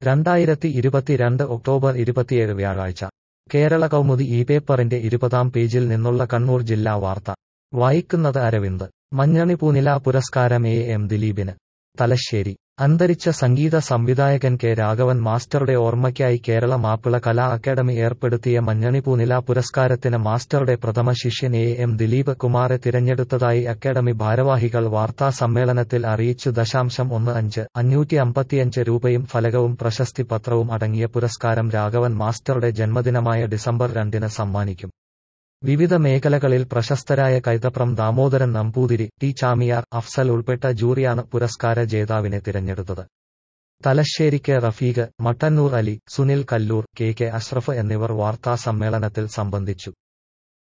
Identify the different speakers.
Speaker 1: രണ്ടായിരത്തി ഇരുപത്തിരണ്ട് ഒക്ടോബർ ഇരുപത്തിയേഴ് വ്യാഴാഴ്ച കേരള കൗമുദി ഈ പേപ്പറിന്റെ ഇരുപതാം പേജിൽ നിന്നുള്ള കണ്ണൂർ ജില്ലാ വാർത്ത വായിക്കുന്നത് അരവിന്ദ് മഞ്ഞണി പൂനില പുരസ്കാരം എ എം ദിലീപിന് തലശ്ശേരി അന്തരിച്ച സംഗീത സംവിധായകൻ കെ രാഘവൻ മാസ്റ്ററുടെ ഓർമ്മയ്ക്കായി കേരള മാപ്പിള കലാ അക്കാദമി ഏർപ്പെടുത്തിയ മഞ്ഞണി പൂനില പുരസ്കാരത്തിന് മാസ്റ്ററുടെ പ്രഥമ ശിഷ്യൻ എ എം ദിലീപ് കുമാറെ തിരഞ്ഞെടുത്തതായി അക്കാദമി ഭാരവാഹികൾ വാർത്താ സമ്മേളനത്തിൽ അറിയിച്ചു ദശാംശം ഒന്ന് അഞ്ച് അഞ്ഞൂറ്റി അമ്പത്തിയഞ്ച് രൂപയും ഫലകവും പ്രശസ്തി പത്രവും അടങ്ങിയ പുരസ്കാരം രാഘവൻ മാസ്റ്ററുടെ ജന്മദിനമായ ഡിസംബർ രണ്ടിന് സമ്മാനിക്കും വിവിധ മേഖലകളിൽ പ്രശസ്തരായ കൈതപ്രം ദാമോദരൻ നമ്പൂതിരി ടി ചാമിയാർ അഫ്സൽ ഉൾപ്പെട്ട ജൂറിയാണ് പുരസ്കാര ജേതാവിനെ തിരഞ്ഞെടുത്തത് Thalassery K Rafeeq Mattannur Ali Sunil Kallur K K Ashraf എന്നിവർ വാർത്താ സമ്മേളനത്തിൽ സംബന്ധിച്ചു